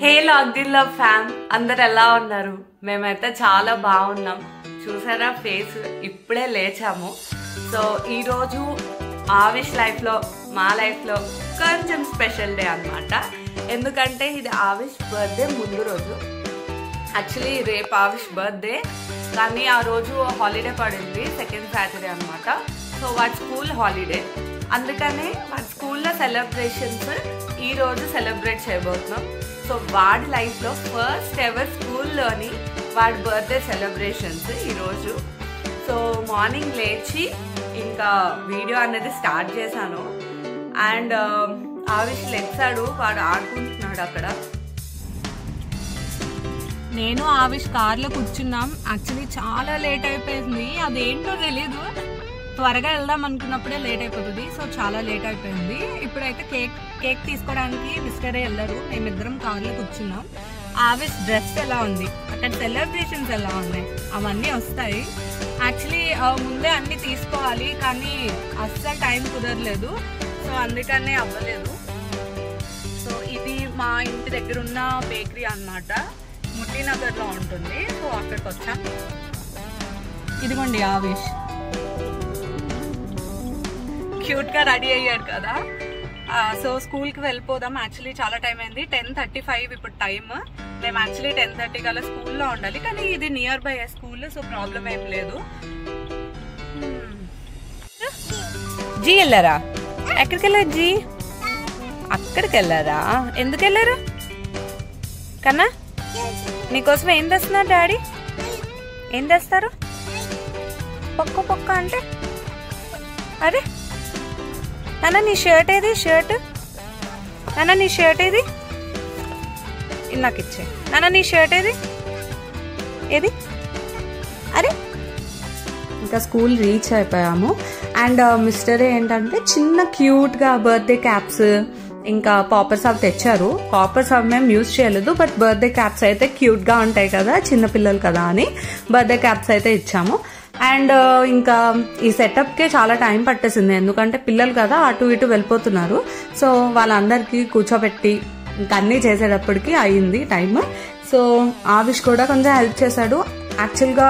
హే లాగ్డిన్ love ఫ్యామ్ అందరు ఎలా ఉన్నారు మేమైతే చాలా బాగున్నాం చూసారా ఫేస్ ఇప్పుడే లేచాము సో ఈరోజు ఆవిష్ లైఫ్లో మా లైఫ్లో కొంచెం స్పెషల్ డే అన్నమాట ఎందుకంటే ఇది ఆవిష్ బర్త్డే ముందు రోజు యాక్చువల్లీ రేపు ఆవిష్ బర్త్డే కానీ ఆ రోజు హాలిడే పడింది సెకండ్ సాటర్డే అనమాట సో వాడి స్కూల్ హాలిడే అందుకనే వాడి స్కూల్లో సెలబ్రేషన్స్ ఈ రోజు సెలబ్రేట్ చేయబోతున్నాం సో వాడి లైఫ్లో ఫస్ట్ ఎవర్ స్కూల్లోని వాడి బర్త్డే సెలబ్రేషన్స్ ఈరోజు సో మార్నింగ్ లేచి ఇంకా వీడియో అనేది స్టార్ట్ చేశాను అండ్ ఆవిష్ లెగ్సాడు వాడు ఆడుకుంటున్నాడు అక్కడ నేను ఆవిష్ కార్లో కూర్చున్నాం యాక్చువల్లీ చాలా లేట్ అయిపోయింది అదేంటో తెలీదు త్వరగా వెళ్దాం అనుకున్నప్పుడే లేట్ అయిపోతుంది సో చాలా లేట్ అయిపోయింది ఇప్పుడైతే కేక్ కేక్ తీసుకోవడానికి మిస్టరే వెళ్ళరు మేమిద్దరం కార్లో కూర్చున్నాం ఆవిష్ డ్రెస్ ఎలా ఉంది అక్కడ సెలబ్రేషన్స్ ఎలా ఉన్నాయి అవన్నీ వస్తాయి యాక్చువల్లీ ముందే అన్ని తీసుకోవాలి కానీ అస్సలు టైం కుదరలేదు సో అందుకనే అవ్వలేదు సో ఇది మా ఇంటి దగ్గర ఉన్న బేకరీ అన్నమాట ముట్టినగర్ లో ఉంటుంది సో అక్కడికి వచ్చాం ఇదిగోండి ఆవేష్ క్యూట్ గా రెడీ అయ్యాడు కదా సో స్కూల్ కి వెళ్ళిపోదాం యాక్చువల్లీ చాలా టైం అయింది టెన్ థర్టీ ఫైవ్ ఇప్పుడు టైం మేము యాక్చువల్లీ టెన్ థర్టీ కల్లా స్కూల్లో ఉండాలి కానీ ఇది near by school so problem ఏం లేదు జీ వెళ్ళారా ఎక్కడికి వెళ్ళారు జీ అక్కడికి వెళ్ళారా ఎందుకు వెళ్ళారు కన్నా నీకోసం ఏం తెస్తున్నారు డాడీ ఏం తెస్తారు పొక్క పొక్క అంటే అరే నాన్న నీ షర్ట్ ఏది షర్ట్ నాన్న నీ షర్ట్ ఏది ఇది నాకు ఇచ్చే నాన్న నీ షర్ట్ ఏది ఏది అరే ఇంకా స్కూల్ రీచ్ అయిపోయాము అండ్ మిస్టర్ ఏంటంటే చిన్న క్యూట్గా బర్త్డే క్యాప్స్ ఇంకా పాపర్స్ అవి తెచ్చారు పాపర్స్ అవి మేము యూజ్ చేయలేదు బట్ బర్త్డే క్యాప్స్ అయితే క్యూట్గా ఉంటాయి కదా చిన్నపిల్లలు కదా అని బర్త్డే క్యాప్స్ అయితే ఇచ్చాము అండ్ ఇంకా ఈ సెటప్కే చాలా టైం పట్టేసింది ఎందుకంటే పిల్లలు కదా అటు ఇటు వెళ్ళిపోతున్నారు సో వాళ్ళందరికీ కూర్చోబెట్టి ఇంకా అన్నీ చేసేటప్పటికి అయింది టైం సో ఆవిష్ కూడా కొంచెం హెల్ప్ చేశాడు యాక్చువల్గా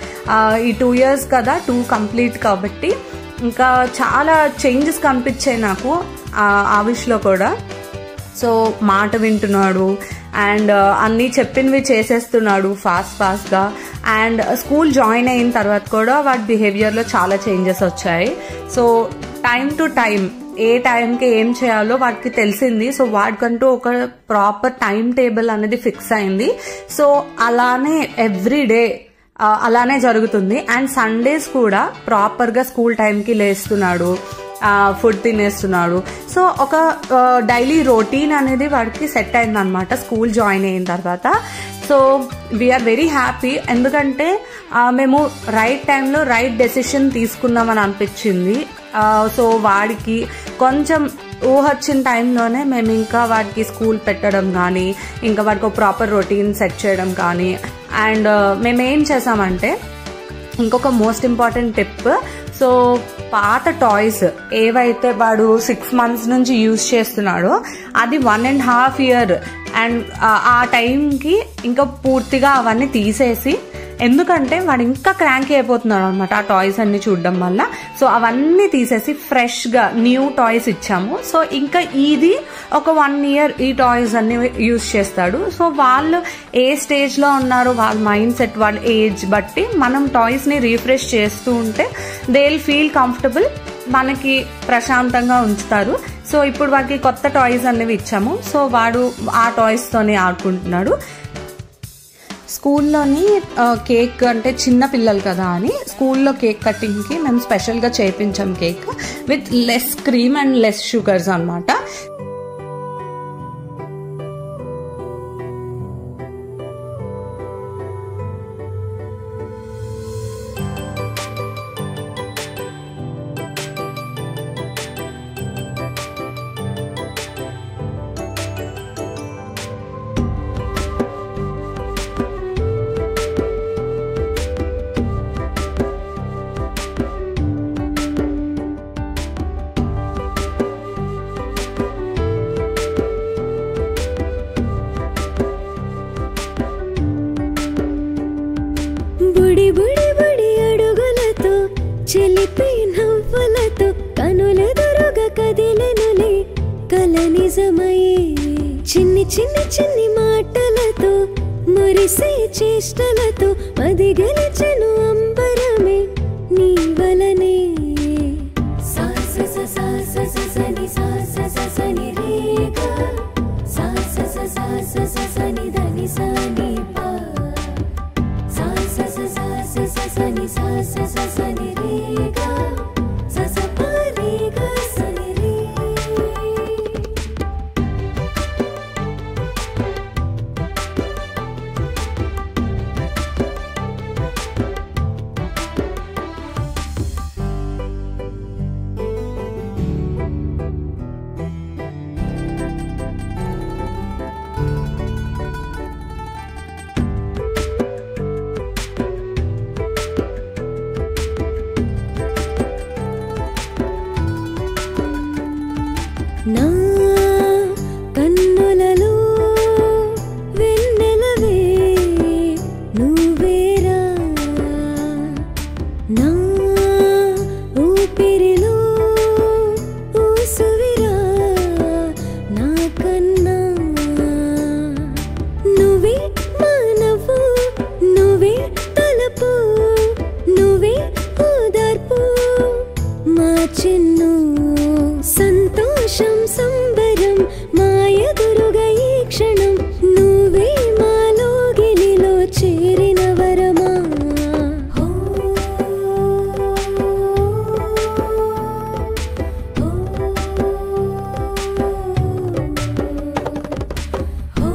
ఈ టూ ఇయర్స్ కదా టూ కంప్లీట్ కాబట్టి ఇంకా చాలా చేంజెస్ కనిపించాయి నాకు ఆవిష్లో కూడా సో మాట వింటున్నాడు అండ్ అన్నీ చెప్పినవి చేసేస్తున్నాడు ఫాస్ట్ ఫాస్ట్గా అండ్ స్కూల్ జాయిన్ అయిన తర్వాత కూడా వాడి బిహేవియర్లో చాలా చేంజెస్ వచ్చాయి సో టైం టు టైం ఏ టైంకి ఏం చేయాలో వాడికి తెలిసింది సో వాడికంటూ ఒక ప్రాపర్ టైం టేబుల్ అనేది ఫిక్స్ అయింది సో అలానే ఎవ్రీ డే అలానే జరుగుతుంది అండ్ సండేస్ కూడా ప్రాపర్గా స్కూల్ టైంకి లేస్తున్నాడు ఫుడ్ తినేస్తున్నాడు సో ఒక డైలీ రొటీన్ అనేది వాడికి సెట్ అయింది అనమాట స్కూల్ జాయిన్ అయిన తర్వాత సో వీఆర్ వెరీ హ్యాపీ ఎందుకంటే మేము రైట్ టైంలో రైట్ డెసిషన్ తీసుకున్నామని అనిపించింది సో వాడికి కొంచెం ఊహొచ్చిన టైంలోనే మేము ఇంకా వాడికి స్కూల్ పెట్టడం కానీ ఇంకా వాడికి ఒక ప్రాపర్ రొటీన్ సెట్ చేయడం కానీ అండ్ మేము ఏం చేసామంటే ఇంకొక మోస్ట్ ఇంపార్టెంట్ టిప్ సో పాత టాయ్స్ ఏవైతే వాడు సిక్స్ మంత్స్ నుంచి యూజ్ చేస్తున్నాడో అది one and half year and ఆ టైంకి ఇంకా పూర్తిగా అవన్నీ తీసేసి ఎందుకంటే వాడు ఇంకా క్రాంకీ అయిపోతున్నాడు అనమాట ఆ టాయ్స్ అన్ని చూడడం వల్ల సో అవన్నీ తీసేసి ఫ్రెష్గా న్యూ టాయ్స్ ఇచ్చాము సో ఇంకా ఇది ఒక వన్ ఇయర్ ఈ టాయ్స్ అన్ని యూజ్ చేస్తాడు సో వాళ్ళు ఏ స్టేజ్లో ఉన్నారో వాళ్ళ మైండ్ సెట్ వాళ్ళ ఏజ్ బట్టి మనం టాయ్స్ని రీఫ్రెష్ చేస్తూ ఉంటే దే విల్ ఫీల్ కంఫర్టబుల్ మనకి ప్రశాంతంగా ఉంచుతారు సో ఇప్పుడు వాడికి కొత్త టాయ్స్ అనేవి ఇచ్చాము సో వాడు ఆ టాయ్స్తోనే ఆడుకుంటున్నాడు స్కూల్లోని కేక్ అంటే చిన్న పిల్లలు కదా అని స్కూల్లో కేక్ కటింగ్కి మేము స్పెషల్గా చేయించాం cake with less cream and less sugars అనమాట నిజమయ్యే చిన్ని చిన్ని చిన్ని మాటలతో మురిసే చేష్టలతో మది గెలిచెను అంబరమే నీ వలనే సా స స సా స స స ని సా స స స ని రే గా సా స స సా స స స ని ద ని సా ని పా సా స స సా స స స ని సా స స స ని రే గా స స ప రే గా స ని రే నా కన్నులలో వెన్నెలవే నువ్వేరా నా ఊపిరిలో ఊసువిరా నా కన్నా నువ్వే మానవు నువ్వే తలపు నువ్వే ఓదార్పు మా చిన్ను సంతోషం సంబరం మా ఎదురుగా ఈ క్షణం నువ్వే మాలో గిలిలో చేరిన వరమా హో, హో,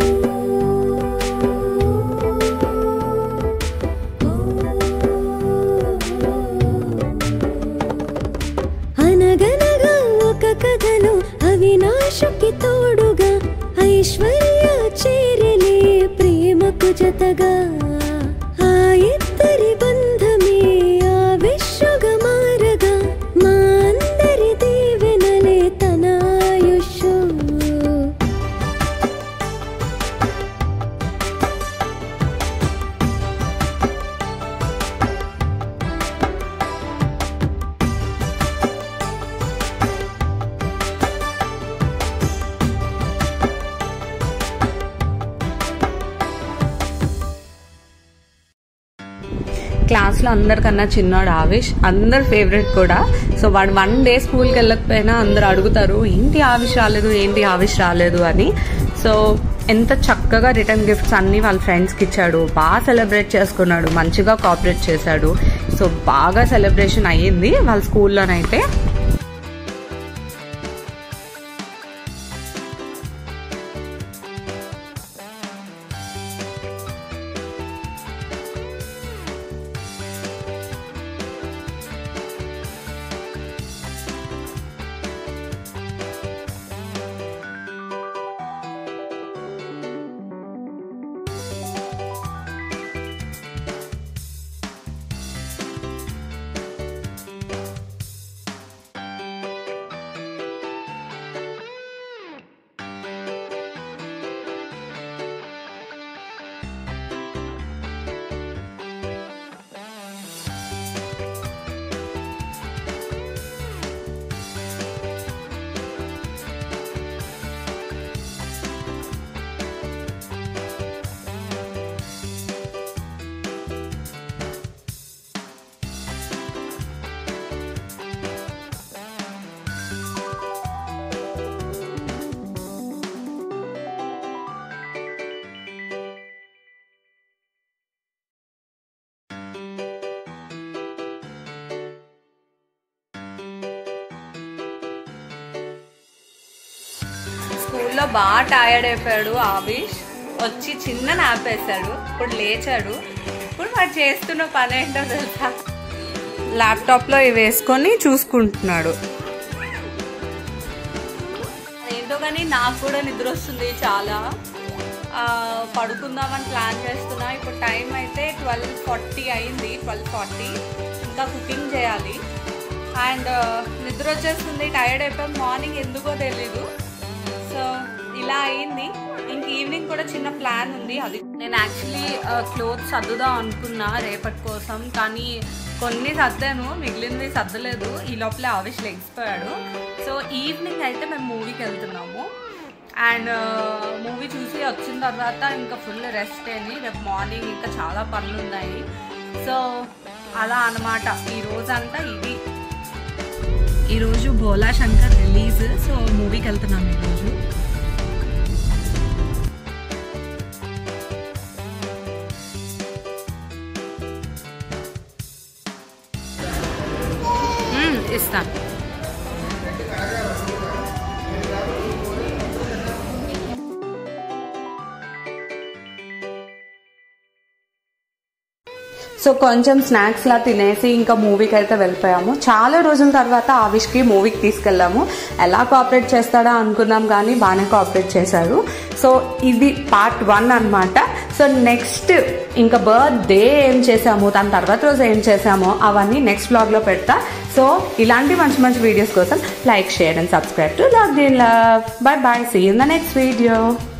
అనగనగా ఒక కథలో అవినాశుకి తోడుగా ఐశ్వర్య చేరలే ప్రేమకు జతగా ఆ ఇద్దరి బంధమే ఆ విశ్వగా మారగా మా అందరి దీవెనలే తన ఆయుష్షు క్లాస్లో అందరికన్నా చిన్నాడు ఆవిష్ అందరు ఫేవరెట్ కూడా సో వాడు వన్ డే స్కూల్కి వెళ్ళకపోయినా అందరు అడుగుతారు ఏంటి ఆవిష్ రాలేదు ఏంటి ఆవిష్ రాలేదు అని సో ఎంత చక్కగా రిటర్న్ గిఫ్ట్స్ అన్ని వాళ్ళ ఫ్రెండ్స్కి ఇచ్చాడు బాగా సెలబ్రేట్ చేసుకున్నాడు మంచిగా కోఆపరేట్ చేశాడు సో బాగా సెలబ్రేషన్ అయ్యింది వాళ్ళ స్కూల్లోనైతే స్కూల్లో బాగా టైర్డ్ అయిపోయాడు ఆవిష్ వచ్చి చిన్న నాప్ వేశాడు ఇప్పుడు లేచాడు ఇప్పుడు వాడు చేస్తున్న పని ఏంటో తెలుసా ల్యాప్టాప్లో ఇవి వేసుకొని చూసుకుంటున్నాడు ఏంటో కానీ నాకు కూడా నిద్ర వస్తుంది చాలా ఆ, పడుకుందామని ప్లాన్ చేస్తున్నా ఇప్పుడు టైం అయితే ట్వెల్వ్ ఫార్టీ అయింది ట్వెల్వ్ ఫార్టీ ఇంకా కుకింగ్ చేయాలి అండ్ నిద్ర వచ్చేస్తుంది టైర్డ్ అయిపోయి మార్నింగ్ ఎందుకో తెలీదు సో ఇలా అయింది ఇంక ఈవినింగ్ కూడా కూడా చిన్న ప్లాన్ ఉంది అది నేను యాక్చువల్లీ క్లోత్స్ సర్దుదాం అనుకున్నా రేపటి కోసం కానీ కొన్ని సర్దాను మిగిలినవి సర్దలేదు ఈ లోపలే ఆవిష్ లెగిసిపోయాడు సో ఈవినింగ్ అయితే మేము మూవీకి వెళ్తున్నాము అండ్ మూవీ చూసి వచ్చిన తర్వాత ఇంకా ఫుల్ రెస్ట్ అయింది రేపు మార్నింగ్ ఇంకా చాలా పనులు ఉన్నాయి సో అలా అనమాట ఈ రోజంతా ఇది ఈరోజు భోలా శంకర్ రిలీజ్ సో మూవీకి వెళ్తున్నాం ఈరోజు ఇస్తాను సో కొంచెం స్నాక్స్ లా తినేసి ఇంకా మూవీకి అయితే వెళ్ళిపోయాము చాలా రోజుల తర్వాత ఆవిష్కి మూవీకి తీసుకెళ్ళాము ఎలా కోఆపరేట్ చేస్తాడా అనుకున్నాం కానీ బాగానే కోఆపరేట్ చేశారు సో ఇది పార్ట్ వన్ అన్నమాట సో నెక్స్ట్ ఇంకా బర్త్డే ఏం చేసాము దాని తర్వాత రోజు ఏం చేసామో అవన్నీ నెక్స్ట్ బ్లాగ్లో పెడతా సో ఇలాంటి మంచి మంచి వీడియోస్ కోసం like share and subscribe to love దీన్ love bye bye see in the next video